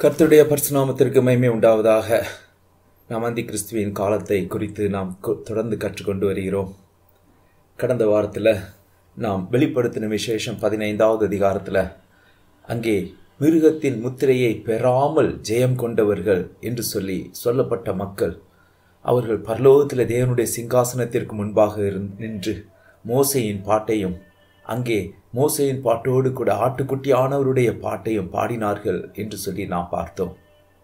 கர்த்தருடைய பரிசுநாமத்திற்கு மகிமை உண்டாவதாக நாம் அந்தி கிறிஸ்துவின் காலத்தை குறித்து நாம் கொ- தொடர்ந்து கற்றுக்கொண்டு வருகிறோம் கடந்த வாரத்தில் நாம் வெளிப்படுத்தின விசேஷம் பதினைந்தாவது அதிகாரத்தில் அங்கே மிருகத்தின் முத்திரையை பெறாமல் ஜெயம் கொண்டவர்கள் என்று சொல்லி சொல்லப்பட்ட மக்கள் அவர்கள் பரலோகத்தில் தேவனுடைய சிங்காசனத்திற்கு முன்பாக இருந்- நின்று மோசையின் பாட்டையும் அங்கே மோசையின் பாட்டோடு கூட ஆட்டுக்குட்டியானவருடைய பாட்டையும் பாடினார்கள் என்று சொல்லி நாம் பார்த்தோம்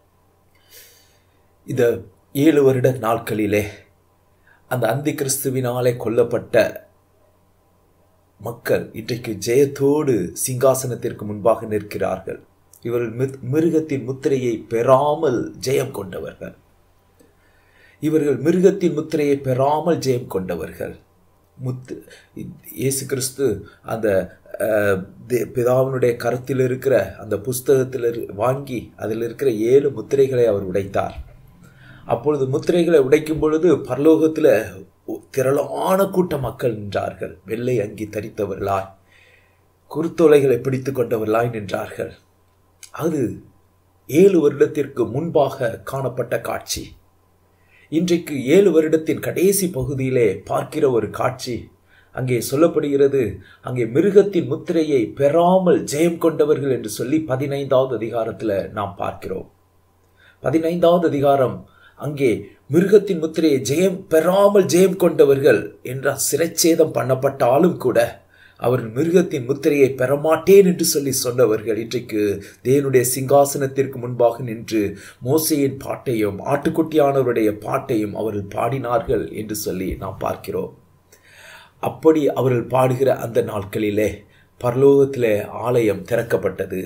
இந்த ஏழு வருட நாட்களிலே அந்த அந்தி கிறிஸ்துவினாலே கொல்லப்பட்ட மக்கள் இன்றைக்கு ஜெயத்தோடு சிங்காசனத்திற்கு முன்பாக நிற்கிறார்கள் இவர்கள் மித்- மிருகத்தின் முத்திரையை பெறாமல் ஜெயம் கொண்டவர்கள் இவர்கள் மிருகத்தின் முத்திரையை பெறாமல் ஜெயம் கொண்டவர்கள் முத்து இயேசு கிறிஸ்து அந்த அஹ், தே- பிதாவினுடைய கருத்தில் இருக்கிற அந்த புஸ்தகத்தில் இரு- வாங்கி அதில் இருக்கிற ஏழு முத்திரைகளை அவர் உடைத்தார் அப்பொழுது முத்திரைகளை உடைக்கும் பொழுது பரலோகத்தில் திரளான கூட்ட மக்கள் நின்றார்கள் வெள்ளை அங்கி தரித்தவர்களாய் குருத்தோலைகளை பிடித்து கொண்டவர்களாய் நின்றார்கள் அது ஏழு வருடத்திற்கு முன்பாக காணப்பட்ட காட்சி இன்றைக்கு ஏழு வருடத்தின் கடைசி பகுதியிலே பார்க்கிற ஒரு காட்சி அங்கே சொல்லப்படுகிறது அங்கே மிருகத்தின் முத்திரையை பெறாமல் ஜெயம் கொண்டவர்கள் என்று சொல்லி பதினைந்தாவது அதிகாரத்தில் நாம் பார்க்கிறோம் பதினைந்தாவது அதிகாரம் அங்கே மிருகத்தின் முத்திரையை ஜெயம் பெறாமல் ஜெயம் கொண்டவர்கள் என்ற சிரச்சேதம் பண்ணப்பட்டாலும் கூட அவர் மிருகத்தின் முத்திரையை பெறமாட்டேன் என்று சொல்லி சொன்னவர்கள் இன்றைக்கு தேவனுடைய சிங்காசனத்திற்கு முன்பாக நின்று மோசையின் பாட்டையும் ஆட்டுக்குட்டியானவருடைய பாட்டையும் அவர்கள் பாடினார்கள் என்று சொல்லி நாம் பார்க்கிறோம் அப்படி அவர்கள் பாடுகிற அந்த நாட்களிலே பரலோகத்திலே ஆலயம் திறக்கப்பட்டது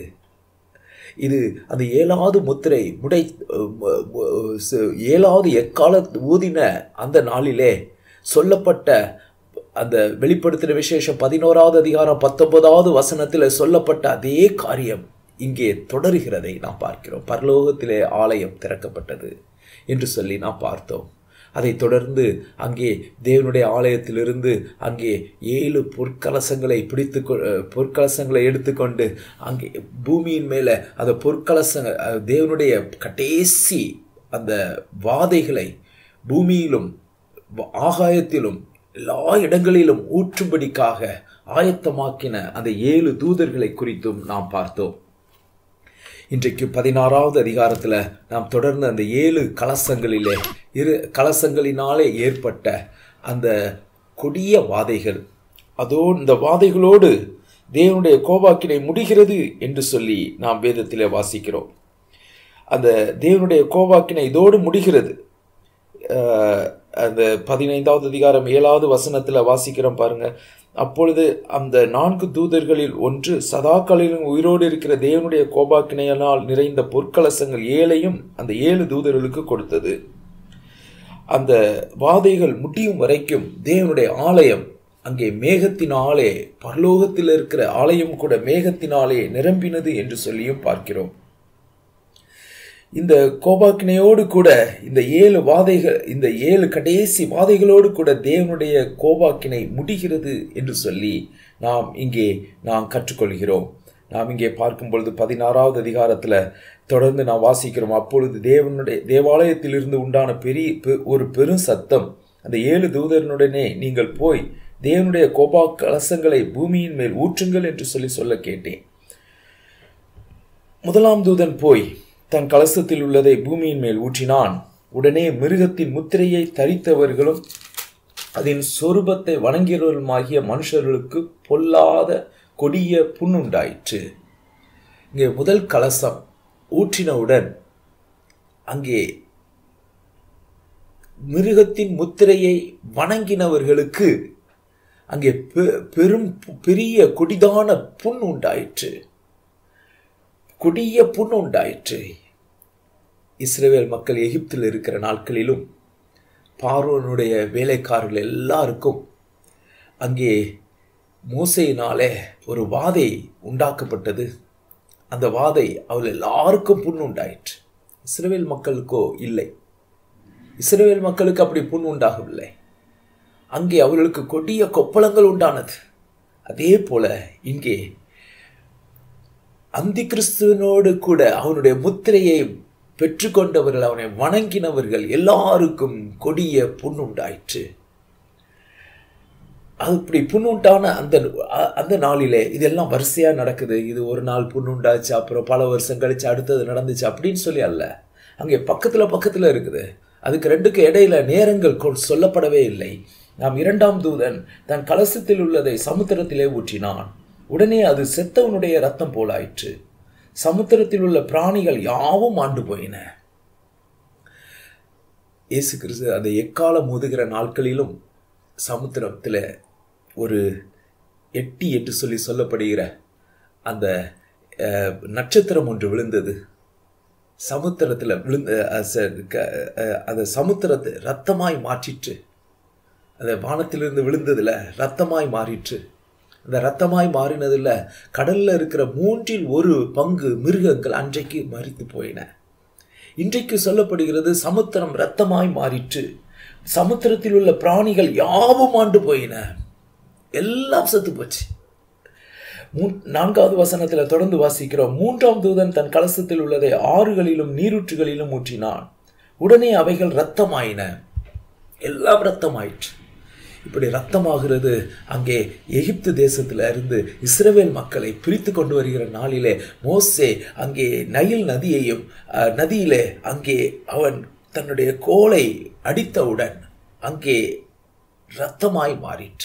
இது அந்த ஏழாவது முத்திரை முடை அஹ், அஹ், ச- ஏழாவது எக்கால ஊதின அந்த நாளிலே சொல்லப்பட்ட அந்த வெளிப்படுத்தின விசேஷம் பதினோராவது அதிகாரம் பத்தொன்பதாவது வசனத்தில் சொல்லப்பட்ட அதே காரியம் இங்கே தொடருகிறதை நாம் பார்க்கிறோம் பரலோகத்திலே ஆலயம் திறக்கப்பட்டது என்று சொல்லி நாம் பார்த்தோம் அதைத் தொடர்ந்து அங்கே தேவனுடைய ஆலயத்திலிருந்து அங்கே ஏழு பொற்கலசங்களை பிடித்து கொ- அஹ் பொற்கலசங்களை எடுத்துக்கொண்டு அங்கே பூமியின் மேலே அந்த பொற்கலசங்க அஹ் தேவனுடைய கடைசி அந்த வாதைகளை பூமியிலும் வ- ஆகாயத்திலும் எல்லா இடங்களிலும் ஊற்றும்படிக்காக ஆயத்தமாக்கின அந்த ஏழு தூதர்களை குறித்தும் நாம் பார்த்தோம் இன்றைக்கு பதினாறாவது அதிகாரத்தில் நாம் தொடர்ந்து அந்த ஏழு கலசங்களிலே இரு கலசங்களினாலே ஏற்பட்ட அந்த கொடிய வாதைகள் அதோ இந்த வாதைகளோடு தேவனுடைய கோபாக்கினை முடிகிறது என்று சொல்லி நாம் வேதத்திலே வாசிக்கிறோம் அந்த தேவனுடைய கோபாக்கினை இதோடு முடிகிறது அஹ், அந்த பதினைந்தாவது அதிகாரம் ஏழாவது வசனத்தில் வாசிக்கிறோம் பாருங்க அப்பொழுது அந்த நான்கு தூதர்களில் ஒன்று சதாக்களிலும் உயிரோடு இருக்கிற தேவனுடைய கோபாக்கினையினால் நிறைந்த பொற்கலசங்கள் ஏழையும் அந்த ஏழு தூதர்களுக்கு கொடுத்தது அந்த வாதைகள் முடியும் வரைக்கும் தேவனுடைய ஆலயம் அங்கே மேகத்தினாலே பரலோகத்தில் இருக்கிற ஆலயம் கூட மேகத்தினாலே நிரம்பினது என்று சொல்லியும் பார்க்கிறோம் இந்த கோபாக்கினையோடு கூட இந்த ஏழு வாதைகள் இந்த ஏழு கடைசி வாதைகளோடு கூட தேவனுடைய கோபாக்கினை முடிகிறது என்று சொல்லி நாம் இங்கே நாம் கற்றுக்கொள்கிறோம் நாம் இங்கே பார்க்கும் பொழுது பதினாறாவது அதிகாரத்தில் தொடர்ந்து நாம் வாசிக்கிறோம் அப்பொழுது தேவனுடைய தேவாலயத்திலிருந்து உண்டான பெரிய பெ- ஒரு பெரும் சத்தம் அந்த ஏழு தூதரனுடனே நீங்கள் போய் தேவனுடைய கோபா கலசங்களை பூமியின் மேல் ஊற்றுங்கள் என்று சொல்லி சொல்ல கேட்டேன் முதலாம் தூதன் போய் தன் கலசத்தில் உள்ளதை பூமியின் மேல் ஊற்றினான் உடனே மிருகத்தின் முத்திரையை தரித்தவர்களும் அதன் சொரூபத்தை வணங்கியவர்களுமாகிய மனுஷர்களுக்கு பொல்லாத கொடிய புண்ணுண்டாயிற்று இங்கே முதல் கலசம் ஊற்றினவுடன் அங்கே மிருகத்தின் முத்திரையை வணங்கினவர்களுக்கு அங்கே பெ- பெரும் பெரிய கொடிதான புண் உண்டாயிற்று கொடிய புண் உண்டாயிற்று இஸ்ரேல் மக்கள் எகிப்தில் இருக்கிற நாட்களிலும் பார்வோனுடைய வேலைக்காரர்கள் எல்லாருக்கும் அங்கே மோசையினாலே ஒரு வாதை உண்டாக்கப்பட்டது அந்த வாதை அவள் எல்லாருக்கும் புண் உண்டாயிற்று இஸ்ரேல் மக்களுக்கோ இல்லை இஸ்ரேல் மக்களுக்கு அப்படி புண் உண்டாகவில்லை அங்கே அவர்களுக்கு கொடிய கொப்பளங்கள் உண்டானது அதே போல இங்கே அந்தி கிறிஸ்துவனோடு கூட அவனுடைய முத்திரையை பெற்றுக்கொண்டவர்கள் அவனை வணங்கினவர்கள் எல்லாருக்கும் கொடிய புண்ணுண்டாயிற்று அப்படி புண்ணுண்டான அந்த அந்த நாளிலே இதெல்லாம் வரிசையாக நடக்குது இது ஒரு நாள் புண்ணுண்டாச்சு அப்புறம் பல வருஷம் கழிச்சு அடுத்தது நடந்துச்சு அப்படின்னு சொல்லி அல்ல அங்கே பக்கத்தில் பக்கத்தில் இருக்குது அதுக்கு ரெண்டுக்கு இடையில நேரங்கள் சொல்லப்படவே இல்லை நாம் இரண்டாம் தூதன் தன் கலசத்தில் உள்ளதை சமுத்திரத்திலே ஊற்றினான் உடனே அது செத்தவனுடைய ரத்தம் போலாயிற்று சமுத்திரத்தில் உள்ள பிராணிகள் யாவும் ஆண்டு போயின இயேசு கிறிஸ்து அந்த எக்காலம் முதுகிற நாட்களிலும் சமுத்திரத்தில் ஒரு எட்டி என்று சொல்லி சொல்லப்படுகிற அந்த நட்சத்திரம் ஒன்று விழுந்தது சமுத்திரத்தில் விழுந்த அந்த சமுத்திரத்தை ரத்தமாய் மாற்றிற்று அந்த வானத்திலிருந்து விழுந்ததில் ரத்தமாய் மாறிற்று அந்த ரத்தமாய் மாறினதில் கடலில் இருக்கிற மூன்றில் ஒரு பங்கு மிருகங்கள் அன்றைக்கு மறித்து போயின இன்றைக்கு சொல்லப்படுகிறது சமுத்திரம் ரத்தமாய் மாறிற்று சமுத்திரத்தில் உள்ள பிராணிகள் யாவும் ஆண்டு போயின எல்லாம் செத்து போச்சு நான்காவது வசனத்தில் தொடர்ந்து வாசிக்கிறோம் மூன்றாம் தூதன் தன் கலசத்தில் உள்ளதை ஆறுகளிலும் நீரூற்றுகளிலும் ஊற்றினான் உடனே அவைகள் ரத்தமாயின எல்லாம் ரத்தமாயிற்று இப்படி ரத்தமாகிறது அங்கே எகிப்து தேசத்தில் இருந்து இஸ்ரவேல் மக்களை பிரித்து கொண்டு வருகிற நாளிலே மோசே அங்கே நயில் நதியையும் நதியிலே அங்கே அவன் தன்னுடைய கோலை அடித்தவுடன் அங்கே இரத்தமாய் மாறிற்று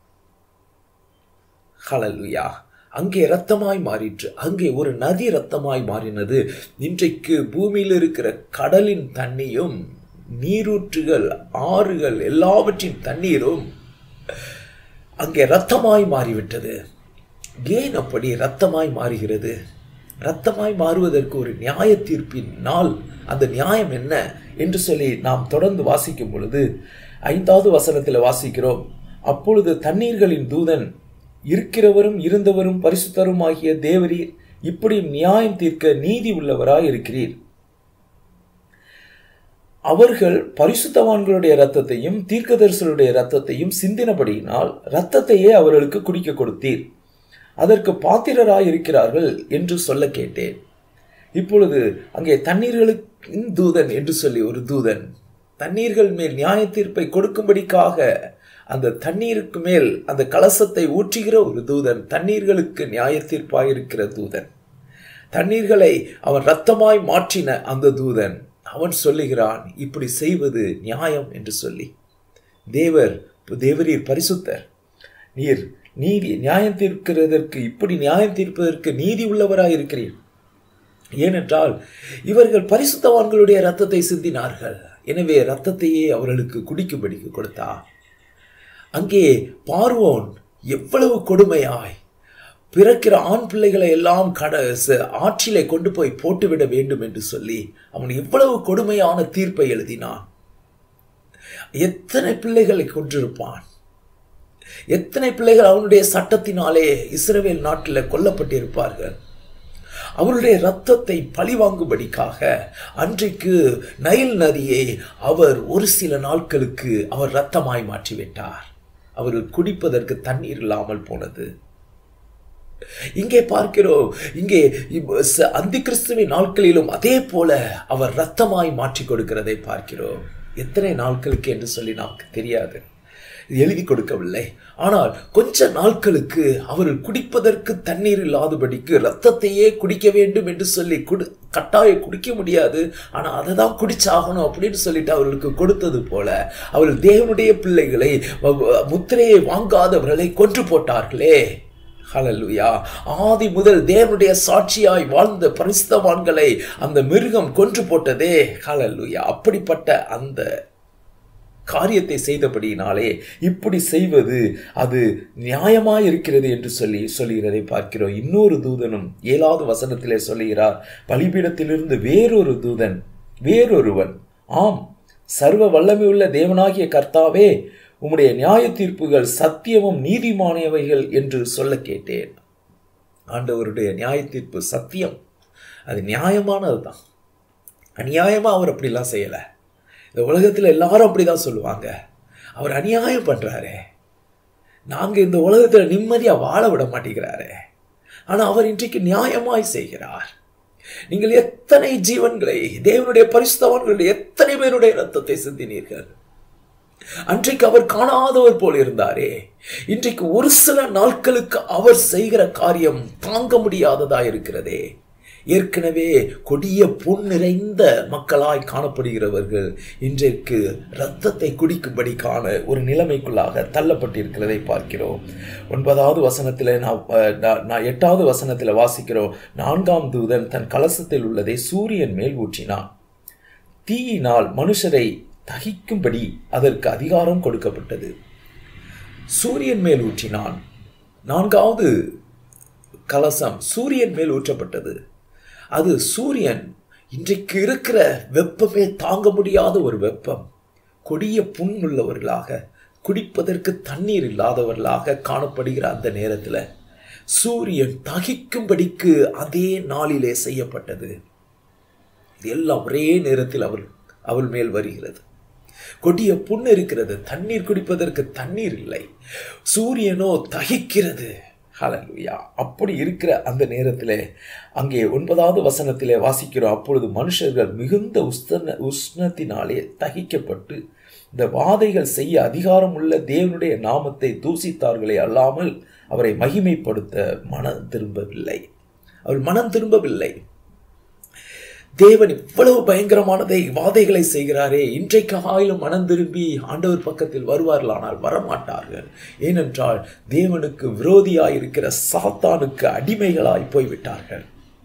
ஹலலுயா அங்கே இரத்தமாய் மாறிற்று அங்கே ஒரு நதி இரத்தமாய் மாறினது இன்றைக்கு பூமியில் இருக்கிற கடலின் தண்ணியும் நீரூற்றுகள் ஆறுகள் எல்லாவற்றின் தண்ணீரும் அங்கே ரத்தமாய் மாறிவிட்டது ஏன் அப்படி ரத்தமாய் மாறுகிறது ரத்தமாய் மாறுவதற்கு ஒரு நியாய தீர்ப்பின் நாள் அந்த நியாயம் என்ன என்று சொல்லி நாம் தொடர்ந்து வாசிக்கும் பொழுது ஐந்தாவது வசனத்தில் வாசிக்கிறோம் அப்பொழுது தண்ணீர்களின் தூதன் இருக்கிறவரும் இருந்தவரும் பரிசுத்தரும் ஆகிய தேவரீர் இப்படி நியாயம் தீர்க்க நீதி உள்ளவராய் இருக்கிறீர் அவர்கள் பரிசுத்தவான்களுடைய ரத்தத்தையும் தீர்க்கதரிசனுடைய ரத்தத்தையும் சிந்தினபடியினால் ரத்தத்தையே அவர்களுக்கு குடிக்க கொடுத்தீர் அதற்கு பாத்திரராய் இருக்கிறார்கள் என்று சொல்ல கேட்டேன் இப்பொழுது அங்கே தண்ணீர்களுக்கு தூதன் என்று சொல்லி ஒரு தூதன் தண்ணீர்கள் மேல் நியாய தீர்ப்பை கொடுக்கும்படிக்காக அந்த தண்ணீருக்கு மேல் அந்த கலசத்தை ஊற்றுகிற ஒரு தூதன் தண்ணீர்களுக்கு நியாய தீர்ப்பாய் இருக்கிற தூதன் தண்ணீர்களை அவன் ரத்தமாய் மாற்றின அந்த தூதன் அவன் சொல்லுகிறான் இப்படி செய்வது நியாயம் என்று சொல்லி தேவர் தேவரீர் பரிசுத்தர் நீர் நீதி நியாயம் தீர்க்கிறதற்கு இப்படி நியாயம் தீர்ப்பதற்கு நீதி உள்ளவராய் இருக்கிறீர் ஏனென்றால் இவர்கள் பரிசுத்தவான்களுடைய ரத்தத்தை சிந்தினார்கள் எனவே ரத்தத்தையே அவர்களுக்கு குடிக்கும்படிக்கு கொடுத்தார் அங்கே பார்வோன் எவ்வளவு கொடுமையாய் பிறக்கிற ஆண் பிள்ளைகளை எல்லாம் கட ஆற்றிலே கொண்டு போய் போட்டுவிட வேண்டும் என்று சொல்லி அவன் எவ்வளவு கொடுமையான தீர்ப்பை எழுதினான் எத்தனை பிள்ளைகளை கொண்டிருப்பான் எத்தனை பிள்ளைகள் அவனுடைய சட்டத்தினாலே இஸ்ரேல் நாட்டில் கொல்லப்பட்டிருப்பார்கள் அவருடைய ரத்தத்தை பழிவாங்கும்படிக்காக அன்றைக்கு நைல் நதியை அவர் ஒரு சில நாட்களுக்கு அவர் ரத்தமாய் மாற்றிவிட்டார் அவர்கள் குடிப்பதற்கு தண்ணீர் இல்லாமல் போனது இங்கே பார்க்கிறோம் இங்கே அந்தி கிறிஸ்துவின் நாட்களிலும் அதே போல அவர் ரத்தமாய் மாற்றி கொடுக்கிறதை பார்க்கிறோம் எத்தனை நாட்களுக்கு என்று சொல்லி நமக்கு தெரியாது எழுதி கொடுக்கவில்லை ஆனால் கொஞ்ச நாட்களுக்கு அவர்கள் குடிப்பதற்கு தண்ணீர் இல்லாதபடிக்கு ரத்தத்தையே குடிக்க வேண்டும் என்று சொல்லி குடு கட்டாய குடிக்க முடியாது ஆனால் அதை தான் குடிச்சாகணும் அப்படின்னு சொல்லிட்டு அவர்களுக்கு கொடுத்தது போல அவர்கள் தேவனுடைய பிள்ளைகளை முத்திரையை வாங்காதவர்களை கொன்று போட்டார்களே ஹலலுயா ஆதி முதல் தேவனுடைய சாட்சியாய் வாழ்ந்த பரிசுத்தவான்களை அந்த மிருகம் கொன்று போட்டதே ஹலலுயா அப்படிப்பட்ட அந்த காரியத்தை செய்தபடியினாலே இப்படி செய்வது அது நியாயமாய் இருக்கிறது என்று சொல்லி சொல்லுகிறதை பார்க்கிறோம் இன்னொரு தூதனும் ஏழாவது வசனத்திலே சொல்லுகிறார் பலிபீடத்திலிருந்து வேறொரு தூதன் வேறொருவன் ஆம் சர்வ வல்லமையுள்ள தேவனாகிய கர்த்தாவே உம்முடைய நியாய தீர்ப்புகள் சத்தியமும் நீதிமானியவைகள் என்று சொல்ல கேட்டேன் ஆண்டவருடைய நியாய தீர்ப்பு சத்தியம் அது நியாயமானது தான் அநியாயமாக அவர் அப்படிலாம் செய்யலை இந்த உலகத்தில் எல்லாரும் அப்படிதான் சொல்லுவாங்க அவர் அநியாயம் பண்ணுறாரே நாங்கள் இந்த உலகத்தில் நிம்மதியாக வாழ விட மாட்டேங்கிறாரே ஆனால் அவர் இன்றைக்கு நியாயமாய் செய்கிறார் நீங்கள் எத்தனை ஜீவன்களை தேவனுடைய பரிசுத்தவான்களுடைய எத்தனை பேருடைய ரத்தத்தை சிந்தினீர்கள் அன்றைக்கு அவர் காணாதவர் போல் இருந்தாரே இன்றைக்கு ஒரு சில நாட்களுக்கு அவர் செய்கிற காரியம் தாங்க முடியாததா இருக்கிறதே ஏற்கனவே கொடிய புண் நிறைந்த மக்களாய் காணப்படுகிறவர்கள் இன்றைக்கு இரத்தத்தை குடிக்கும்படி காண ஒரு நிலைமைக்குள்ளாக தள்ளப்பட்டிருக்கிறதை பார்க்கிறோம் ஒன்பதாவது வசனத்தில் நான் நான் எட்டாவது வசனத்தில் வாசிக்கிறோம் நான்காம் தூதன் தன் கலசத்தில் உள்ளதை சூரியன் மேல் ஊற்றினான் தீயினால் மனுஷரை தகிக்கும்படி அதற்கு அதிகாரம் கொடுக்கப்பட்டது சூரியன் மேல் ஊற்றினான் நான்காவது கலசம் சூரியன் மேல் ஊற்றப்பட்டது அது சூரியன் இன்றைக்கு இருக்கிற வெப்பமே தாங்க முடியாத ஒரு வெப்பம் கொடிய புண் உள்ளவர்களாக குடிப்பதற்கு தண்ணீர் இல்லாதவர்களாக காணப்படுகிற அந்த நேரத்தில் சூரியன் தகிக்கும்படிக்கு அதே நாளிலே செய்யப்பட்டது இது எல்லாம் ஒரே நேரத்தில் அவள் அவள் மேல் வருகிறது கொடிய புண் இருக்கிறது தண்ணீர் குடிப்பதற்கு தண்ணீர் இல்லை சூரியனோ தகிக்கிறது ஹலலுயா அப்படி இருக்கிற அந்த நேரத்தில் அங்கே ஒன்பதாவது வசனத்திலே வாசிக்கிறோம் அப்பொழுது மனுஷர்கள் மிகுந்த உஸ்தன உஷ்ணத்தினாலே தகிக்கப்பட்டு இந்த வாதைகள் செய்ய அதிகாரம் உள்ள தேவனுடைய நாமத்தை தூசித்தார்களே அல்லாமல் அவரை மகிமைப்படுத்த மனம் திரும்பவில்லை அவள் மனம் திரும்பவில்லை தேவன் இவ்வளவு பயங்கரமானதை வாதைகளை செய்கிறாரே இன்றைக்கு ஆயிலும் மனம் திரும்பி ஆண்டவர் பக்கத்தில் வருவார்கள் ஆனால் வரமாட்டார்கள் ஏனென்றால் தேவனுக்கு விரோதியாயிருக்கிற சாத்தானுக்கு அடிமைகளாய் போய்விட்டார்கள்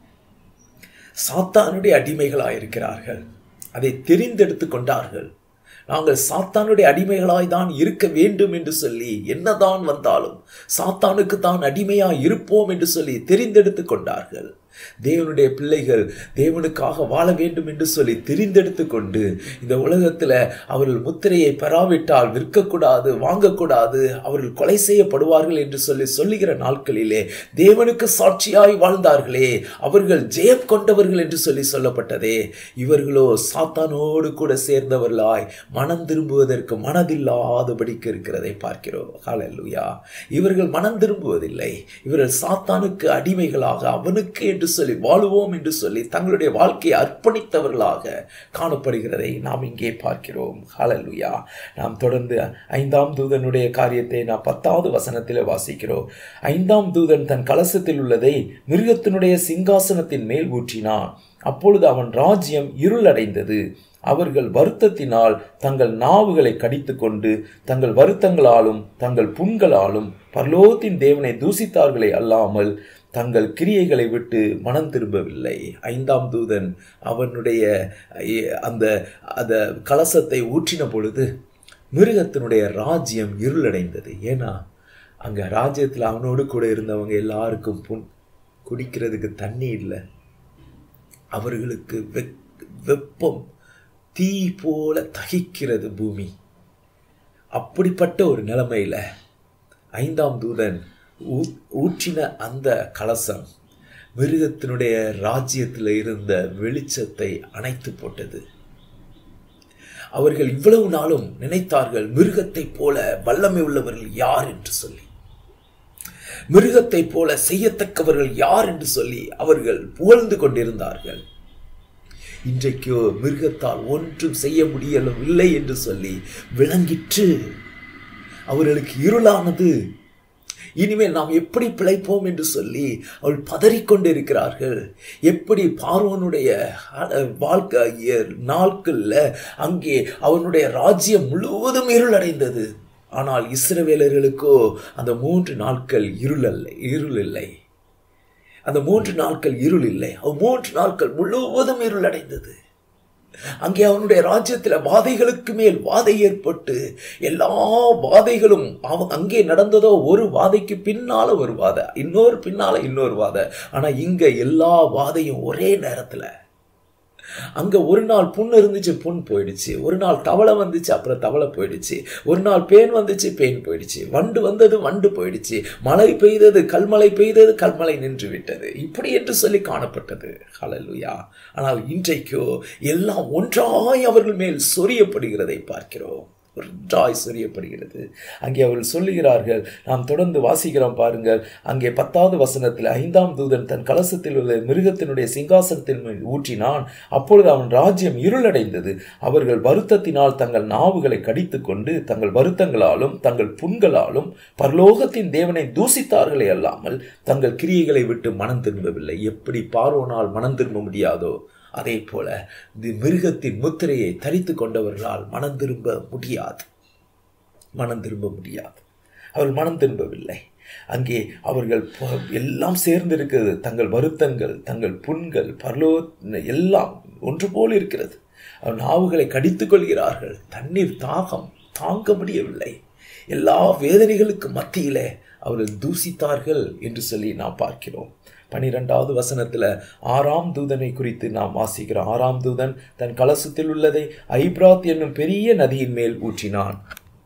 சாத்தானுடைய அடிமைகளாயிருக்கிறார்கள் அதை தெரிந்தெடுத்து கொண்டார்கள் நாங்கள் சாத்தானுடைய அடிமைகளாய் தான் இருக்க வேண்டும் என்று சொல்லி என்னதான் வந்தாலும் சாத்தானுக்கு தான் அடிமையாய் இருப்போம் என்று சொல்லி தெரிந்தெடுத்து கொண்டார்கள் தேவனுடைய பிள்ளைகள் தேவனுக்காக வாழ வேண்டும் என்று சொல்லி தெரிந்தெடுத்து கொண்டு இந்த உலகத்தில் அவர்கள் முத்திரையை பெறாவிட்டால் விற்கக்கூடாது வாங்கக்கூடாது அவர்கள் கொலை செய்யப்படுவார்கள் என்று சொல்லி சொல்லுகிற நாட்களிலே தேவனுக்கு சாட்சியாய் வாழ்ந்தார்களே அவர்கள் ஜெயம் கொண்டவர்கள் என்று சொல்லி சொல்லப்பட்டதே இவர்களோ சாத்தானோடு கூட சேர்ந்தவர்களாய் மனம் திரும்புவதற்கு மனதில்லாதபடிக்கு இருக்கிறதை பார்க்கிறோம் ஹalleluya இவர்கள் மனம் திரும்புவதில்லை இவர்கள் சாத்தானுக்கு அடிமைகளாக அவனுக்கு என்று சொல்லி வாழுவோம் என்று சொல்லி தங்களுடைய வாழ்க்கையை அர்ப்பணித்தவர்களாக காணப்படுகிறதை நாம் இங்கே பார்க்கிறோம் ஹalleluya நாம் தொடர்ந்து ஐந்தாம் தூதனுடைய காரியத்தை நாம் பத்தாவது வசனத்தில் வாசிக்கிறோம் ஐந்தாம் தூதன் தன் கலசத்தில் உள்ளதை மிருகத்தினுடைய சிங்காசனத்தின் மேல் ஊற்றினான் அப்பொழுது அவன் ராஜ்யம் இருளடைந்தது அவர்கள் வருத்தத்தினால் தங்கள் நாவுகளை கடித்து கொண்டு தங்கள் வருத்தங்களாலும் தங்கள் புண்களாலும் பரலோகத்தின் தேவனை தூசித்தார்களே அல்லாமல் தங்கள் கிரியைகளை விட்டு மனம் திரும்பவில்லை ஐந்தாம் தூதன் அவனுடைய அந்த அந்த கலசத்தை ஊற்றின பொழுது மிருகத்தினுடைய ராஜ்யம் இருளடைந்தது ஏன்னா அங்கே ராஜ்யத்தில் அவனோடு கூட இருந்தவங்க எல்லாருக்கும் புண் குடிக்கிறதுக்கு தண்ணி இல்லை அவர்களுக்கு வெப்பம் தீ போல தகிக்கிறது பூமி அப்படிப்பட்ட ஒரு நிலைமையில் ஐந்தாம் தூதன் ஊற்றின அந்த கலசம் மிருகத்தினுடைய ராஜ்யத்தில் இருந்த வெளிச்சத்தை அணைத்து போட்டது அவர்கள் இவ்வளவு நாளும் நினைத்தார்கள் மிருகத்தை போல வல்லமை உள்ளவர்கள் யார் என்று சொல்லி மிருகத்தை போல செய்யத்தக்கவர்கள் யார் என்று சொல்லி அவர்கள் புகழ்ந்து கொண்டிருந்தார்கள் இன்றைக்கோ மிருகத்தால் ஒன்றும் செய்ய முடியவில்லை என்று சொல்லி விளங்கிற்று அவர்களுக்கு இருளானது இனிமேல் நாம் எப்படி பிழைப்போம் என்று சொல்லி அவள் பதறிக்கொண்டிருக்கிறார்கள் எப்படி பார்வனுடைய வாழ்க்கை நாட்களில் அங்கே அவனுடைய ராஜ்யம் முழுவதும் இருளடைந்தது ஆனால் இஸ்ரவேலர்களுக்கோ அந்த மூன்று நாட்கள் இருள் அல்ல இருள் இல்லை அந்த மூன்று நாட்கள் இருள் இல்லை அவ் மூன்று நாட்கள் முழுவதும் இருள் அடைந்தது அங்கே அவனுடைய ராஜ்யத்தில் வாதைகளுக்கு மேல் வாதை ஏற்பட்டு எல்லா வாதைகளும் அவன் அங்கே நடந்ததோ ஒரு வாதைக்கு பின்னால ஒரு வாதை இன்னொரு பின்னால இன்னொரு வாதை ஆனா இங்க எல்லா வாதையும் ஒரே நேரத்துல அங்க ஒரு நாள் புண் இருந்துச்சு புண் போயிடுச்சு ஒரு நாள் தவளை வந்துச்சு அப்புறம் தவளை போயிடுச்சு ஒரு நாள் பேன் வந்துச்சு பேன் போயிடுச்சு வண்டு வந்தது வண்டு போயிடுச்சு மழை பெய்தது கல்மழை பெய்தது கல்மழை நின்று விட்டது இப்படி என்று சொல்லி காணப்பட்டது ஹலலுயா ஆனால் இன்றைக்கோ எல்லாம் ஒன்றாய் அவர்கள் மேல் சொரியப்படுகிறதை பார்க்கிறோம் ஒன்றாய் சொரியப்படுகிறது அங்கே அவர்கள் சொல்லுகிறார்கள் நாம் தொடர்ந்து வாசிக்கிறோம் பாருங்கள் அங்கே பத்தாவது வசனத்தில் ஐந்தாம் தூதன் தன் கலசத்தில் உள்ள மிருகத்தினுடைய சிங்காசனத்தின் மேல் ஊற்றினான் அப்பொழுது அவன் ராஜ்யம் இருளடைந்தது அவர்கள் வருத்தத்தினால் தங்கள் நாவுகளை கடித்து கொண்டு தங்கள் வருத்தங்களாலும் தங்கள் புண்களாலும் பரலோகத்தின் தேவனை தூசித்தார்களே அல்லாமல் தங்கள் கிரியைகளை விட்டு மனம் திரும்பவில்லை எப்படி பார்வோனால் மனம் திரும்ப முடியாதோ அதே போல இந்த மிருகத்தின் முத்திரையை தரித்து கொண்டவர்களால் மனம் திரும்ப முடியாது மனம் திரும்ப முடியாது அவர்கள் மனம் திரும்பவில்லை அங்கே அவர்கள் ப- எல்லாம் சேர்ந்திருக்கிறது தங்கள் வருத்தங்கள் தங்கள் புண்கள் பரலோ எல்லாம் ஒன்று போல் இருக்கிறது அவர் நாவுகளை கடித்துக் கொள்கிறார்கள் தண்ணீர் தாகம் தாங்க முடியவில்லை எல்லா வேதனைகளுக்கு மத்தியிலே அவர்கள் தூசித்தார்கள் என்று சொல்லி நாம் பார்க்கிறோம் பனிரெண்டாவது வசனத்துல ஆறாம் தூதனை குறித்து நாம் வாசிக்கிறோம் ஆறாம் தூதன் தன் கலசத்தில் உள்ளதை ஐப்ராத் என்னும் பெரிய நதியின் மேல் ஊற்றினான்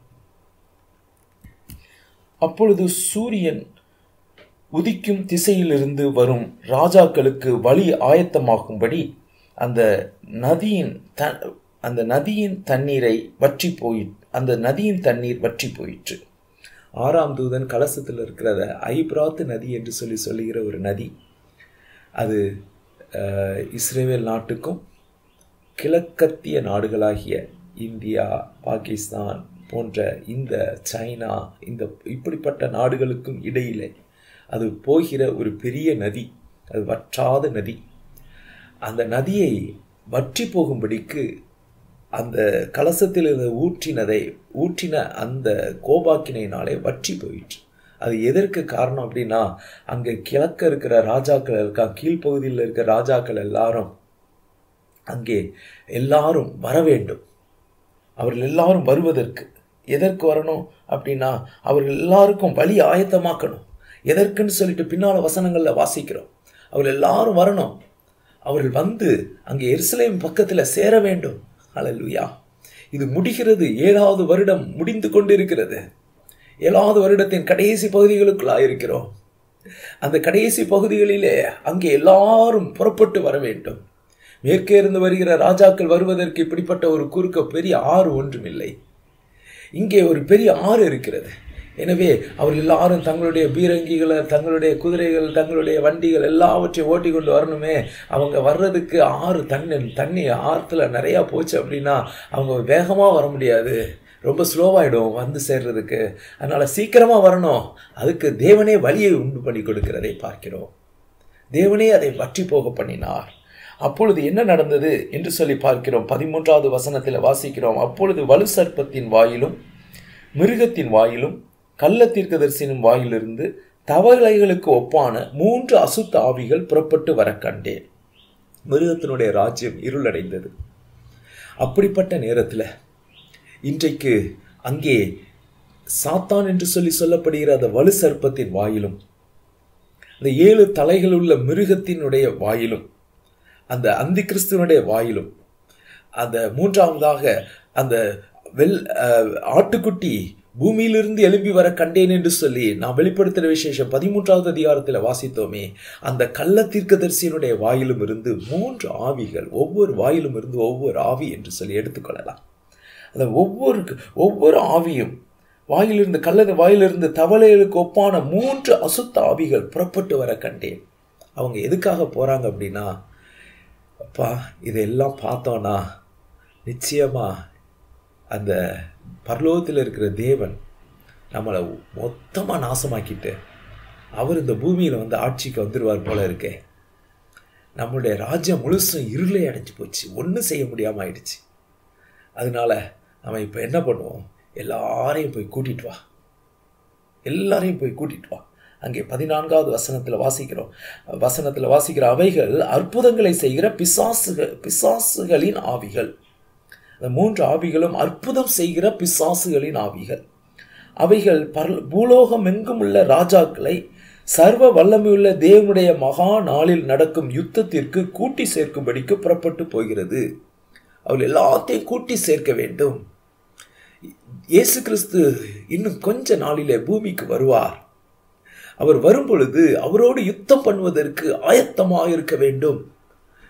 அப்பொழுது சூரியன் உதிக்கும் திசையிலிருந்து வரும் ராஜாக்களுக்கு வழி ஆயத்தமாகும்படி அந்த நதியின் த அந்த நதியின் தண்ணீரை வற்றி போய் அந்த நதியின் தண்ணீர் வற்றி போயிற்று ஆறாம் தூதன் கலசத்தில் இருக்கிறத ஐப்ராத் நதி என்று சொல்லி சொல்லுகிற ஒரு நதி அது அஹ், இஸ்ரேல் நாட்டுக்கும் கிழக்கத்திய நாடுகளாகிய இந்தியா பாகிஸ்தான் போன்ற இந்த சைனா இந்த இப்படிப்பட்ட நாடுகளுக்கும் இடையிலே அது போகிற ஒரு பெரிய நதி அது வற்றாத நதி அந்த நதியை வற்றி போகும்படிக்கு அந்த கலசத்தில் இருந்த ஊற்றினதை ஊற்றின அந்த கோபாக்கினையினாலே வற்றி போயிற்று அது எதற்கு காரணம் அப்படின்னா அங்கே கிழக்க இருக்கிற ராஜாக்கள் இருக்கா கீழ்ப்பகுதியில் இருக்கிற ராஜாக்கள் எல்லாரும் அங்கே எல்லாரும் வர வேண்டும் அவர்கள் எல்லாரும் வருவதற்கு எதற்கு வரணும் அப்படின்னா அவர்கள் எல்லாருக்கும் வழி ஆயத்தமாக்கணும் எதற்குன்னு சொல்லிட்டு பின்னால வசனங்களில் வாசிக்கிறோம் அவர்கள் எல்லாரும் வரணும் அவர்கள் வந்து அங்கே எருசலேம் பக்கத்தில் சேர வேண்டும் அல்லேலூயா இது முடிகிறது ஏழாவது வருடம் முடிந்து கொண்டிருக்கிறது ஏழாவது வருடத்தின் கடைசி பகுதிகளுக்குள்ளாக இருக்கிறோம் அந்த கடைசி பகுதிகளிலே அங்கே எல்லாரும் புறப்பட்டு வர வேண்டும் மேற்கே இருந்து வருகிற ராஜாக்கள் வருவதற்கு இப்படிப்பட்ட ஒரு குறுக்க பெரிய ஆறு ஒன்றுமில்லை இங்கே ஒரு பெரிய ஆறு இருக்கிறது எனவே அவர்கள் எல்லாரும் தங்களுடைய பீரங்கிகளை தங்களுடைய குதிரைகள் தங்களுடைய வண்டிகள் எல்லாவற்றையும் ஓட்டி கொண்டு வரணுமே அவங்க வர்றதுக்கு ஆறு தண்ணி தண்ணி ஆற்றுல நிறையா போச்சு அப்படின்னா அவங்க வேகமாக வர முடியாது ரொம்ப ஸ்லோவாயிடும் வந்து சேர்றதுக்கு அதனால சீக்கிரமா வரணும் அதுக்கு தேவனே வழியை உண்டு பண்ணி கொடுக்கிறதை பார்க்கிறோம் தேவனே அதை வற்றி போக பண்ணினார் அப்பொழுது என்ன நடந்தது என்று சொல்லி பார்க்கிறோம் பதிமூன்றாவது வசனத்தில் வாசிக்கிறோம் அப்பொழுது வலு சர்ப்பத்தின் வாயிலும் மிருகத்தின் வாயிலும் கள்ள தீர்க்கதரிசியின் வாயிலிருந்து தவளைகளுக்கு ஒப்பான மூன்று அசுத்த ஆவிகள் புறப்பட்டு வர கண்டேன் மிருகத்தினுடைய ராஜ்யம் இருளடைந்தது அப்படிப்பட்ட நேரத்தில் இன்றைக்கு அங்கே சாத்தான் என்று சொல்லி சொல்லப்படுகிற அந்த வலு சர்ப்பத்தின் வாயிலும் அந்த ஏழு தலைகள் உள்ள மிருகத்தினுடைய வாயிலும் அந்த அந்தி கிறிஸ்துவனுடைய வாயிலும் அந்த மூன்றாவதாக அந்த வெள் அஹ், ஆட்டுக்குட்டி பூமியிலிருந்து எழும்பி வர கண்டேன் என்று சொல்லி நான் வெளிப்படுத்தின விசேஷம் பதிமூன்றாவது அதிகாரத்தில் வாசித்தோமே அந்த கள்ள தீர்க்கதரிசியினுடைய வாயிலும் இருந்து மூன்று ஆவிகள் ஒவ்வொரு வாயிலும் இருந்து ஒவ்வொரு ஆவி என்று சொல்லி எடுத்துக்கொள்ளலாம் அந்த ஒவ்வொரு ஒவ்வொரு ஆவியும் வாயிலிருந்து கல்லது வாயிலிருந்து தவளைகளுக்கு ஒப்பான மூன்று அசுத்த ஆவிகள் புறப்பட்டு வர கண்டேன் அவங்க எதுக்காக போறாங்க அப்படின்னா அப்பா இதெல்லாம் பார்த்தோன்னா நிச்சயமா அந்த பரலோகத்தில் இருக்கிற தேவன் நம்மளை மொத்தமாக நாசமாக்கிட்டு அவர் இந்த பூமியில் வந்து ஆட்சிக்கு வந்துடுவார் போல இருக்கே நம்மளுடைய ராஜ்யம் முழுசும் இருளை அடைஞ்சு போச்சு ஒன்றும் செய்ய முடியாமல் ஆயிடுச்சு அதனால நம்ம இப்போ என்ன பண்ணுவோம் எல்லாரையும் போய் கூட்டிட்டு வா எல்லாரையும் போய் கூட்டிட்டு வா அங்கே பதினான்காவது வசனத்தில் வாசிக்கிறோம் வசனத்தில் வாசிக்கிற அவைகள் அற்புதங்களை செய்கிற பிசாசுகள் பிசாசுகளின் ஆவிகள் அந்த மூன்று ஆவிகளும் அற்புதம் செய்கிற பிசாசுகளின் ஆவிகள் அவைகள் பர பூலோகம் எங்கும் உள்ள ராஜாக்களை சர்வ வல்லமையுள்ள தேவனுடைய மகா நாளில் நடக்கும் யுத்தத்திற்கு கூட்டி சேர்க்கும்படிக்கு புறப்பட்டு போகிறது அவள் எல்லாத்தையும் கூட்டி சேர்க்க வேண்டும் இயேசு கிறிஸ்து இன்னும் கொஞ்ச நாளிலே பூமிக்கு வருவார் அவர் வரும் பொழுது அவரோடு யுத்தம் பண்ணுவதற்கு ஆயத்தமாக இருக்க வேண்டும்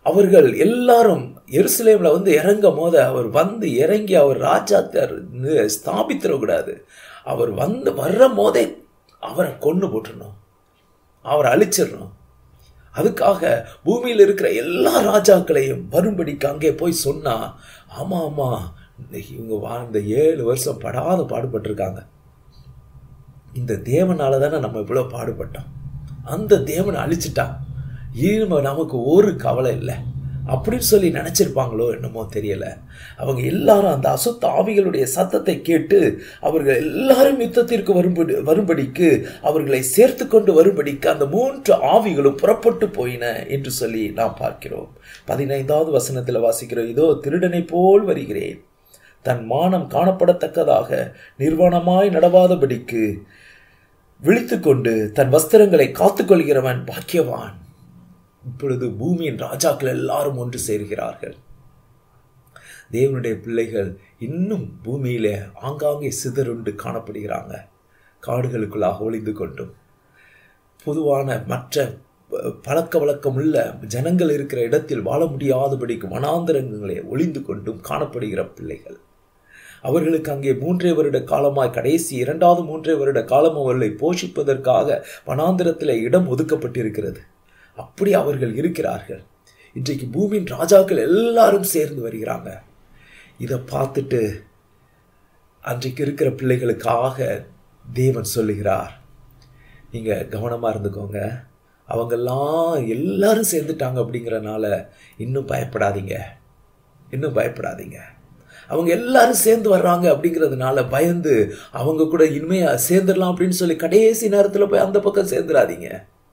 அவர்கள் எல்லாரும் எருசலேம்ல வந்து இறங்கும் போது அவர் வந்து இறங்கி அவர் ராஜாத்தை ஸ்தாபித்திடக்கூடாது அவர் வந்து வர்ற போதே அவரை கொண்டு போட்டுடணும் அவரை அழிச்சிடணும் அதுக்காக பூமியில் இருக்கிற எல்லா ராஜாக்களையும் வரும்படிக்கு அங்கே போய் சொன்னா ஆமா ஆமா இவங்க வாழ்ந்த ஏழு வருஷம் படாத பாடுபட்டிருக்காங்க இந்த தேவனால தானே நம்ம இவ்வளோ பாடுபட்டோம் அந்த தேவனை அழிச்சிட்டான் இனிமே நமக்கு ஒரு கவலை இல்லை அப்படின்னு சொல்லி நினைச்சிருப்பாங்களோ என்னமோ தெரியல அவங்க எல்லாரும் அந்த அசுத்த ஆவிகளுடைய சத்தத்தை கேட்டு அவர்கள் எல்லாரும் யுத்தத்திற்கு வரும்படி வரும்படிக்கு அவர்களை சேர்த்து கொண்டு வரும்படிக்கு அந்த மூன்று ஆவிகளும் புறப்பட்டு போயின என்று சொல்லி நாம் பார்க்கிறோம் பதினைந்தாவது வசனத்தில் வாசிக்கிறோம் இதோ திருடனை போல் வருகிறேன் தன் மானம் காணப்படத்தக்கதாக நிர்வாணமாய் நடவாதபடிக்கு விழித்து கொண்டு தன் வஸ்திரங்களை காத்துக்கொள்கிறவன் பாக்கியவான் இப்பொழுது பூமியின் ராஜாக்கள் எல்லாரும் ஒன்று சேர்கிறார்கள் தேவனுடைய பிள்ளைகள் இன்னும் பூமியிலே ஆங்காங்கே சிதறுண்டு காணப்படுகிறாங்க காடுகளுக்குள்ளாக ஒளிந்து கொண்டும் பொதுவான மற்ற பழக்க வழக்கமுள்ள ஜனங்கள் இருக்கிற இடத்தில் வாழ முடியாதபடிக்கு வனாந்தரங்களை ஒளிந்து கொண்டும் காணப்படுகிற பிள்ளைகள் அவர்களுக்கு அங்கே மூன்றே வருட காலமாய் கடைசி இரண்டாவது மூன்றே வருட காலம் அவர்களை போஷிப்பதற்காக வனாந்திரத்தில் இடம் ஒதுக்கப்பட்டிருக்கிறது அப்படி அவர்கள் இருக்கிறார்கள் இன்றைக்கு பூமியின் ராஜாக்கள் எல்லாரும் சேர்ந்து வருகிறாங்க இதை பார்த்துட்டு அன்றைக்கு இருக்கிற பிள்ளைகளுக்காக தேவன் சொல்லுகிறார் நீங்கள் கவனமாக இருந்துக்கோங்க அவங்கெல்லாம் எல்லாரும் சேர்ந்துட்டாங்க அப்படிங்கிறனால இன்னும் பயப்படாதீங்க இன்னும் பயப்படாதீங்க அவங்க எல்லாரும் சேர்ந்து வர்றாங்க அப்படிங்கிறதுனால பயந்து அவங்க கூட இனிமையா சேர்ந்துடலாம் அப்படின்னு சொல்லி கடைசி நேரத்தில் போய் அந்த பக்கம் சேர்ந்துடாதீங்க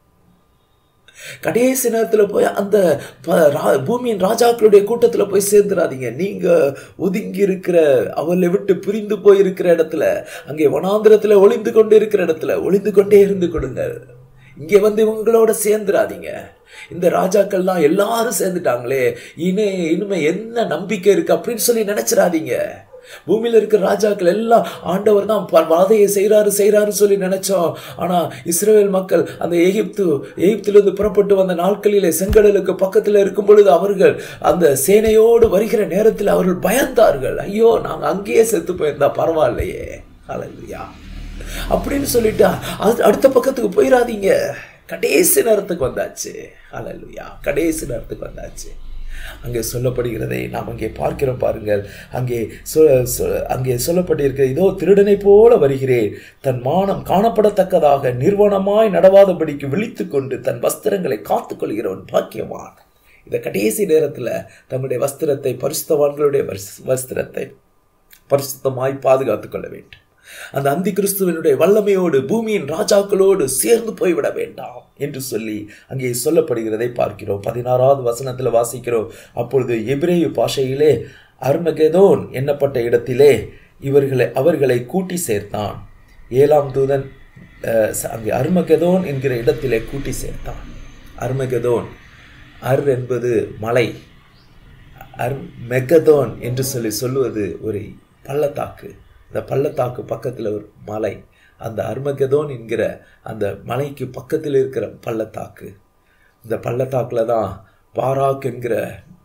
கடைசி நேரத்தில் போய் அந்த பூமியின் ராஜாக்களுடைய கூட்டத்தில் போய் சேர்ந்துடாதீங்க நீங்க ஒதுங்கி இருக்கிற அவளை விட்டு பிரிந்து போய் இருக்கிற இடத்துல அங்கே வனாந்திரத்தில் ஒளிந்து கொண்டு இருக்கிற இடத்துல ஒளிந்து கொண்டே இருந்து கொடுங்க இங்கே வந்து இவங்களோட சேர்ந்துடாதீங்க இந்த ராஜாக்கள்லாம் எல்லாரும் சேர்ந்துட்டாங்களே இனி இனிமே என்ன நம்பிக்கை இருக்கு அப்படின்னு சொல்லி நினைச்சிடாதீங்க பூமியில இருக்கிற ராஜாக்கள் எல்லாம் ஆண்டவர் தான் வாதையை செய்கிறாரு செய்கிறாரு சொல்லி நினைச்சோம் ஆனா இஸ்ரேல் மக்கள் அந்த எகிப்து எகிப்திலிருந்து புறப்பட்டு வந்த நாட்களிலே செங்கடலுக்கு பக்கத்தில் இருக்கும் பொழுது அவர்கள் அந்த சேனையோடு வருகிற நேரத்தில் அவர்கள் பயந்தார்கள் ஐயோ நாங்க அங்கேயே செத்து போயிருந்தா பரவாயில்லையே அலையா அப்படின்னு சொல்லிட்டா அடுத்த பக்கத்துக்கு போயிடாதீங்க கடைசி நேரத்துக்கு வந்தாச்சு அலலுயா கடைசி நேரத்துக்கு வந்தாச்சு அங்கே சொல்லப்படுகிறதை நாம் அங்கே பார்க்கிறோம் பாருங்கள் அங்கே அங்கே சொல்லப்பட்டிருக்க இதோ திருடனை போல வருகிறேன் தன் மானம் காணப்படத்தக்கதாக நிர்வாணமாய் நடவாதபடிக்கு விழித்து கொண்டு தன் வஸ்திரங்களை காத்துக்கொள்கிறவன் பாக்கியவான் இந்த கடைசி நேரத்தில் தம்முடைய வஸ்திரத்தை பரிசுத்தவான்களுடைய வஸ்திரத்தை பரிசுத்தமாய் பாதுகாத்துக் கொள்ள வேண்டும் அந்த அந்தி கிறிஸ்துவனுடைய வல்லமையோடு பூமியின் ராஜாக்களோடு சேர்ந்து போய்விட வேண்டாம் என்று சொல்லி அங்கே சொல்லப்படுகிறதை பார்க்கிறோம் பதினாறாவது வசனத்தில் வாசிக்கிறோம் அப்பொழுது எபிரேயு பாஷையிலே அர்மகெதோன் எண்ணப்பட்ட இடத்திலே இவர்களை அவர்களை கூட்டி சேர்த்தான் ஏழாம் தூதன் அங்கே அர்மகெதோன் என்கிற இடத்திலே கூட்டி சேர்த்தான் அர்மகெதோன் அர் என்பது மலை அர் மெகதோன் என்று சொல்லி சொல்லுவது ஒரு பள்ளத்தாக்கு இந்த பள்ளத்தாக்கு பக்கத்தில் ஒரு மலை அந்த அர்மகதோன் என்கிற அந்த மலைக்கு பக்கத்தில் இருக்கிற பள்ளத்தாக்கு இந்த பள்ளத்தாக்கில் தான் பாராக் என்கிற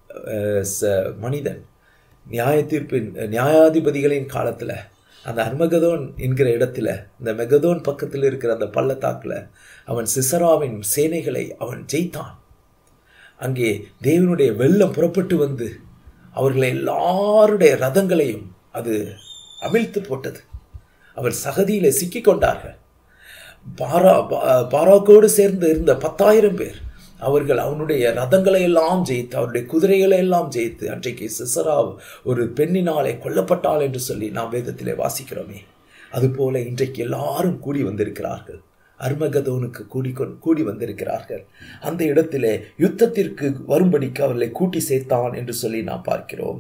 மனிதன் நியாய தீர்ப்பின் நியாயாதிபதிகளின் காலத்தில் அந்த அர்மகதோன் என்கிற இடத்துல இந்த மெகதோன் பக்கத்தில் இருக்கிற அந்த பள்ளத்தாக்கில் அவன் சிசராவின் சேனைகளை அவன் ஜெயித்தான் அங்கே தேவனுடைய வெள்ளம் புறப்பட்டு வந்து அவர்களை எல்லாருடைய ரதங்களையும் அது அவிழ்த்து போட்டது அவர் சகதியில சிக்கி கொண்டார்கள் பாரா பாராக்கோடு சேர்ந்து இருந்த பத்தாயிரம் பேர் அவர்கள் அவனுடைய ரதங்களை எல்லாம் ஜெயித்து அவருடைய குதிரைகளை எல்லாம் ஜெயித்து அன்றைக்கு சிசராவ் ஒரு பெண்ணினாலே கொல்லப்பட்டாள் என்று சொல்லி நாம் வேதத்திலே வாசிக்கிறோமே அதுபோல இன்றைக்கு எல்லாரும் கூடி வந்திருக்கிறார்கள் அர்மகதோனுக்கு கூடி கூடி வந்திருக்கிறார்கள் அந்த இடத்திலே யுத்தத்திற்கு வரும்படிக்கு அவர்களை கூட்டி சேர்த்தான் என்று சொல்லி நாம் பார்க்கிறோம்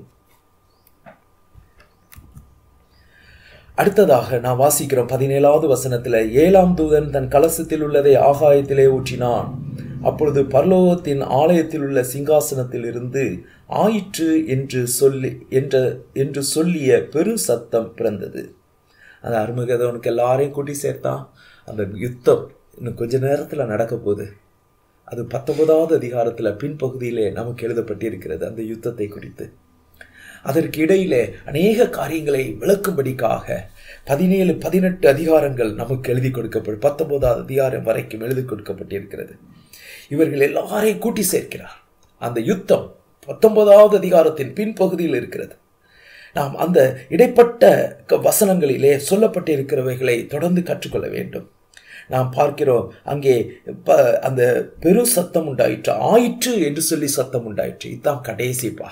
அடுத்ததாக நான் வாசிக்கிறோம் பதினேழாவது வசனத்தில் ஏழாம் தூதன் தன் கலசத்தில் உள்ளதை ஆகாயத்திலே ஊற்றினான் அப்பொழுது பரலோகத்தின் ஆலயத்தில் உள்ள சிங்காசனத்தில் இருந்து ஆயிற்று என்று சொல்லி என்ற என்று சொல்லிய பெரு சத்தம் பிறந்தது அந்த அருமகதவனுக்கு எல்லாரையும் கூட்டி சேர்த்தான் அந்த யுத்தம் இன்னும் கொஞ்ச நேரத்தில் நடக்க போகுது அது பத்தொன்பதாவது அதிகாரத்தில் பின்பகுதியிலே நமக்கு எழுதப்பட்டிருக்கிறது அந்த யுத்தத்தை குறித்து அதற்கு இடையிலே அநேக காரியங்களை விளக்கும்படிக்காக பதினேழு பதினெட்டு அதிகாரங்கள் நமக்கு எழுதி கொடுக்கப்படும் பத்தொன்பதாவது அதிகாரம் வரைக்கும் எழுதி கொடுக்கப்பட்டிருக்கிறது இவர்கள் எல்லாரையும் கூட்டி சேர்க்கிறார் அந்த யுத்தம் பத்தொன்பதாவது அதிகாரத்தின் பின்பகுதியில் இருக்கிறது நாம் அந்த இடைப்பட்ட வசனங்களிலே சொல்லப்பட்டிருக்கிறவைகளை தொடர்ந்து கற்றுக்கொள்ள வேண்டும் நாம் பார்க்கிறோம் அங்கே அந்த பெரு சத்தம் உண்டாயிற்று ஆயிற்று என்று சொல்லி சத்தம் உண்டாயிற்று இதுதான் கடைசிப்பா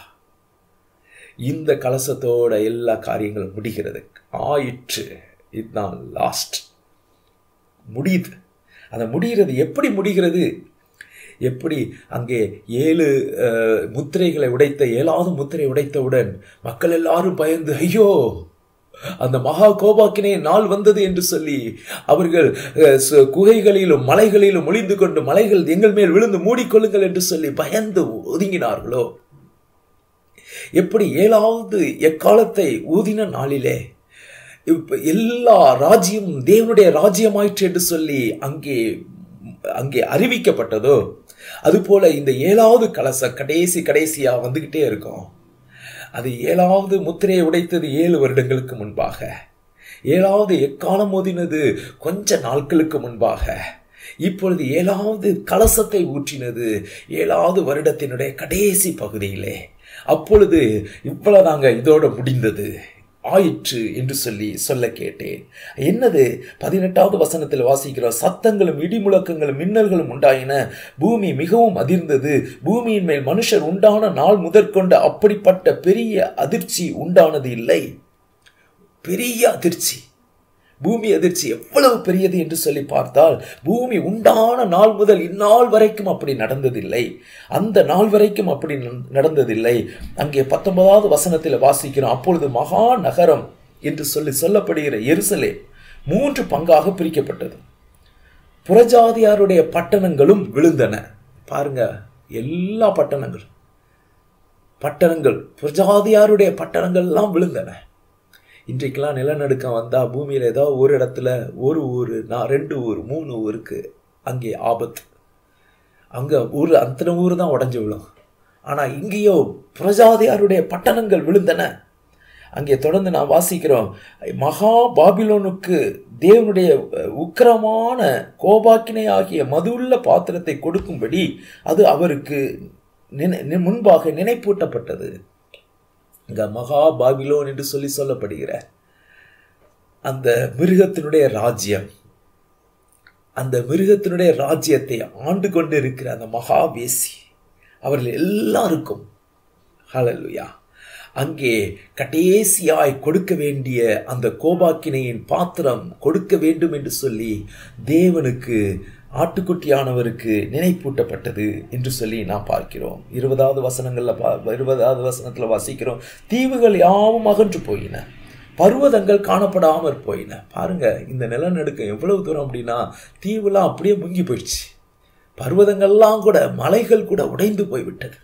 இந்த கலசத்தோட எல்லா காரியங்களும் முடிகிறது ஆயிற்று இதுதான் லாஸ்ட் முடியுது அந்த முடிகிறது எப்படி முடிகிறது எப்படி அங்கே ஏழு முத்திரைகளை உடைத்த ஏழாவது முத்திரை உடைத்தவுடன் மக்கள் எல்லாரும் பயந்து ஐயோ அந்த மகா கோபாக்கினே நாள் வந்தது என்று சொல்லி அவர்கள் குகைகளிலும் மலைகளிலும் ஒளிந்து கொண்டு மலைகள் எங்கள் மேல் விழுந்து மூடிக்கொள்ளுங்கள் என்று சொல்லி பயந்து ஒதுங்கினார்களோ எப்படி ஏழாவது எக்காலத்தை ஊதின நாளிலே எல்லா ராஜ்யம் தேவனுடைய ராஜ்யமாயிற்று என்று சொல்லி அங்கே அங்கே அறிவிக்கப்பட்டதோ அதுபோல இந்த ஏழாவது கலச கடைசி கடைசியா வந்துகிட்டே இருக்கும் அது ஏழாவது முத்திரையை உடைத்தது ஏழு வருடங்களுக்கு முன்பாக ஏழாவது எக்காலம் மோதினது கொஞ்ச நாட்களுக்கு முன்பாக இப்பொழுது ஏழாவது கலசத்தை ஊற்றினது ஏழாவது வருடத்தினுடைய கடைசி பகுதியிலே அப்பொழுது இவ்வளவுதாங்க இதோட முடிந்தது ஆயிற்று என்று சொல்லி சொல்ல கேட்டேன் என்னது பதினெட்டாவது வசனத்தில் வாசிக்கிறோம் சத்தங்களும் இடிமுழக்கங்களும் மின்னல்களும் உண்டாயின பூமி மிகவும் அதிர்ந்தது பூமியின் மேல் மனுஷர் உண்டான நாள் முதற்கொண்டு அப்படிப்பட்ட பெரிய அதிர்ச்சி உண்டானது இல்லை பெரிய அதிர்ச்சி பூமி அதிர்ச்சி எவ்வளவு பெரியது என்று சொல்லி பார்த்தால் பூமி உண்டான நாள் முதல் இந்நாள் வரைக்கும் அப்படி நடந்ததில்லை அந்த நாள் வரைக்கும் அப்படி நடந்ததில்லை அங்கே பத்தொன்பதாவது வசனத்தில் வாசிக்கிறோம் அப்பொழுது மகா நகரம் என்று சொல்லி சொல்லப்படுகிற எருசலே மூன்று பங்காக பிரிக்கப்பட்டது புறஜாதியாருடைய பட்டணங்களும் விழுந்தன பாருங்க எல்லா பட்டணங்களும் பட்டணங்கள் புறஜாதியாருடைய பட்டணங்கள் எல்லாம் விழுந்தன இன்றைக்கெல்லாம் நிலநடுக்கம் வந்தால் பூமியில் ஏதோ ஒரு இடத்துல ஒரு ஊர் நான் ரெண்டு ஊர் மூணு ஊருக்கு அங்கே ஆபத்து அங்கே ஊர் அத்தனை ஊர் தான் உடஞ்சி விழும் ஆனால் இங்கேயோ புரஜாதியாருடைய பட்டணங்கள் விழுந்தன அங்கே தொடர்ந்து நான் வாசிக்கிறோம் மகா பாபிலோனுக்கு தேவனுடைய உக்கிரமான கோபாக்கினை ஆகிய மதுள்ள பாத்திரத்தை கொடுக்கும்படி அது அவருக்கு நினை முன்பாக நினைப்பூட்டப்பட்டது இங்க மகா பாபிலோன் என்று சொல்லி சொல்லப்படுகிற அந்த மிருகத்தினுடைய ராஜ்யம் அந்த மிருகத்தினுடைய ராஜ்யத்தை ஆண்டு கொண்டு இருக்கிற அந்த மகாவேசி அவர்கள் எல்லாருக்கும் ஹலலுயா அங்கே கடைசியாய் கொடுக்க வேண்டிய அந்த கோபாக்கினையின் பாத்திரம் கொடுக்க வேண்டும் என்று சொல்லி தேவனுக்கு ஆட்டுக்குட்டியானவருக்கு நினைப்பூட்டப்பட்டது என்று சொல்லி நாம் பார்க்கிறோம் இருபதாவது வசனங்கள்ல இருபதாவது வசனத்துல வாசிக்கிறோம் தீவுகள் யாவும் அகன்று போயின பர்வதங்கள் காணப்படாமற் போயின பாருங்க இந்த நிலநடுக்கம் எவ்வளவு தூரம் அப்படின்னா தீவுலாம் அப்படியே முங்கி போயிடுச்சு பர்வதங்கள்லாம் கூட மலைகள் கூட உடைந்து போய்விட்டது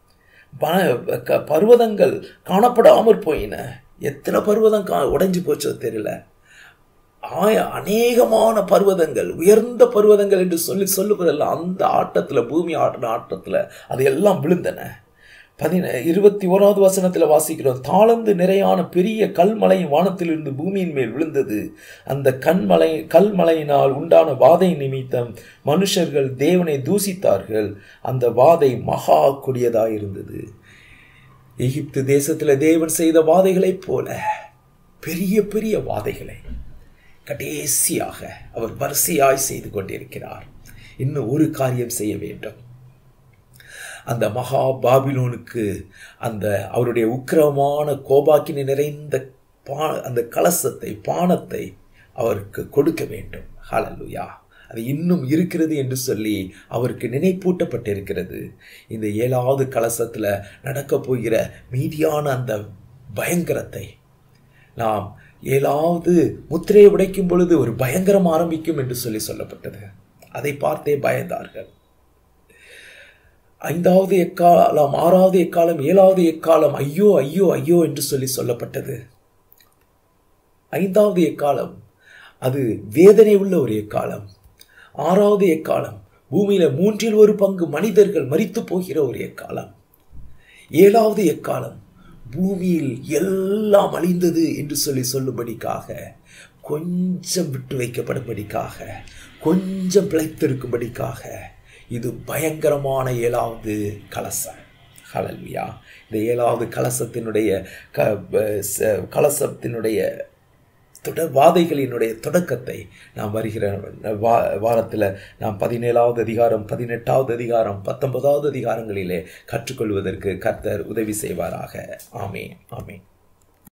பர்வதங்கள் காணப்படாமற் போயின எத்தனை பர்வதம் கா உடைஞ்சு போச்சோ தெரியல ஆய அநேகமான பர்வதங்கள் உயர்ந்த பர்வதங்கள் என்று சொல்லி சொல்லுவதெல்லாம் அந்த ஆட்டத்தில் பூமி ஆட்டின ஆட்டத்தில் அது எல்லாம் விழுந்தன பதின இருபத்தி ஓராவது வசனத்தில் வாசிக்கிறோம் தாளந்து நிறையான பெரிய கல்மலையும் வானத்திலிருந்து பூமியின் மேல் விழுந்தது அந்த கண்மலை கல்மலையினால் உண்டான வாதை நிமித்தம் மனுஷர்கள் தேவனை தூசித்தார்கள் அந்த வாதை மகா கொடியதாயிருந்தது எகிப்து தேசத்தில் தேவன் செய்த வாதைகளைப் போல பெரிய பெரிய வாதைகளை கடைசியாக அவர் வரிசையாய் செய்து கொண்டிருக்கிறார் இன்னும் ஒரு காரியம் செய்ய வேண்டும் அந்த மகா பாபிலோனுக்கு அந்த அவருடைய உக்கிரமான கோபாக்கினை நிறைந்த பா அந்த கலசத்தை பானத்தை அவருக்கு கொடுக்க வேண்டும் ஹலலுயா அது இன்னும் இருக்கிறது என்று சொல்லி அவருக்கு நினைப்பூட்டப்பட்டிருக்கிறது இந்த ஏழாவது கலசத்தில் நடக்கப் போகிற மீதியான அந்த பயங்கரத்தை நாம் ஏழாவது முத்திரையை உடைக்கும் பொழுது ஒரு பயங்கரம் ஆரம்பிக்கும் என்று சொல்லி சொல்லப்பட்டது அதை பார்த்தே பயந்தார்கள் ஐந்தாவது எக்காலம் ஆறாவது எக்காலம் ஏழாவது எக்காலம் ஐயோ ஐயோ ஐயோ என்று சொல்லி சொல்லப்பட்டது ஐந்தாவது எக்காலம் அது வேதனை உள்ள ஒரு எக்காலம் ஆறாவது எக்காலம் பூமியில மூன்றில் ஒரு பங்கு மனிதர்கள் மரித்து போகிற ஒரு எக்காலம் ஏழாவது எக்காலம் பூமியில் எல்லாம் அழிந்தது என்று சொல்லி சொல்லும்படிக்காக கொஞ்சம் விட்டு வைக்கப்படும்படிக்காக கொஞ்சம் பிழைத்திருக்கும்படிக்காக இது பயங்கரமான ஏழாவது கலசம் ஹலல்வியா இந்த ஏழாவது கலசத்தினுடைய க ச- கலசத்தினுடைய தொடர்வாதைகளினுடைய தொடக்கத்தை நாம் வருகிற வா வாரத்தில் நாம் பதினேழாவது அதிகாரம் பதினெட்டாவது அதிகாரம் பத்தொன்பதாவது அதிகாரங்களிலே கற்றுக்கொள்வதற்கு கர்த்தர் உதவி செய்வாராக ஆமேன் ஆமேன்